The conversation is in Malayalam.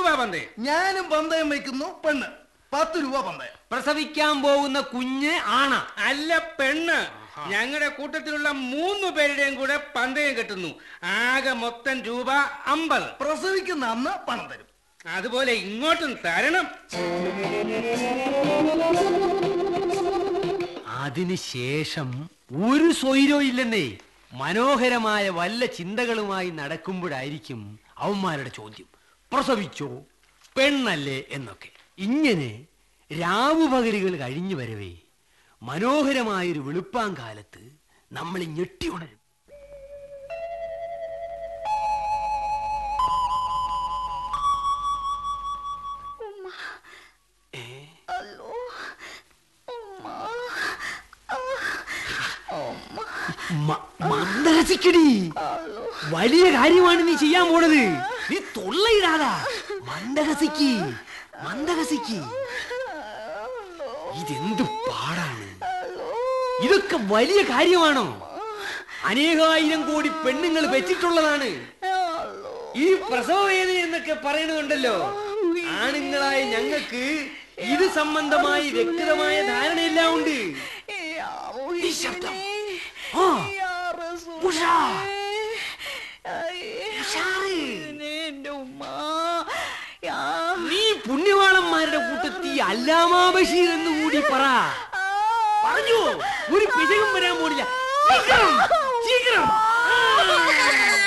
പന്തയം ഞാനും പന്തയം വയ്ക്കുന്നു പെണ്ണ് പത്ത് രൂപ പന്തയം പ്രസവിക്കാൻ പോകുന്ന കുഞ്ഞ് ആണ അല്ല പെണ്ണ് ഞങ്ങളുടെ കൂട്ടത്തിലുള്ള മൂന്ന് പേരുടെയും കൂടെ പന്തയം കെട്ടുന്നു ആകെ മൊത്തം രൂപ അമ്പത് പ്രസവിക്കുന്ന അന്ന് പണം തരും അതുപോലെ ഇങ്ങോട്ടും തരണം അതിനുശേഷം ഒരു സ്വൈരവും ഇല്ലെന്നേ മനോഹരമായ വല്ല ചിന്തകളുമായി നടക്കുമ്പോഴായിരിക്കും അവന്മാരുടെ ചോദ്യം പ്രസവിച്ചോ പെണ്ണല്ലേ എന്നൊക്കെ ഇങ്ങനെ രാവുപകലുകൾ കഴിഞ്ഞു വരവേ മനോഹരമായൊരു വെളുപ്പാങ്കാലത്ത് നമ്മൾ ഞെട്ടി ഉണരും മ- മന്ദരസിക്കടി വലിയ കാര്യമാണ് നീ ചെയ്യാൻ പോണത് നീ തൊള്ളയിടാതാ മന്ദഹസിക്ക് മന്ദഹസിക്ക് ഇതെന്ത് പാടാണ് ഇതൊക്കെ വലിയ കാര്യമാണോ അനേകായിരം കോടി പെണ്ണുങ്ങൾ വെച്ചിട്ടുള്ളതാണ് ഈ പ്രസവവേദന എന്നൊക്കെ പറയണുണ്ടല്ലോ ആണുങ്ങളായ ഞങ്ങൾക്ക് ഇത് സംബന്ധമായി വ്യക്തമായ ധാരണയെല്ലാം ഉണ്ട് ഈ ശബ്ദം ആ ഉഷ ഉഷാറ്. നീ പുണ്യവാളന്മാരുടെ കൂട്ടത്തിൽ അല്ലാമാ ബഷീർ എന്ന് കൂടി പറ പറഞ്ഞു ഒരു പിശകും വരാൻ പോണില്ല ശീഘ്രം ശീഘ്രം ആ.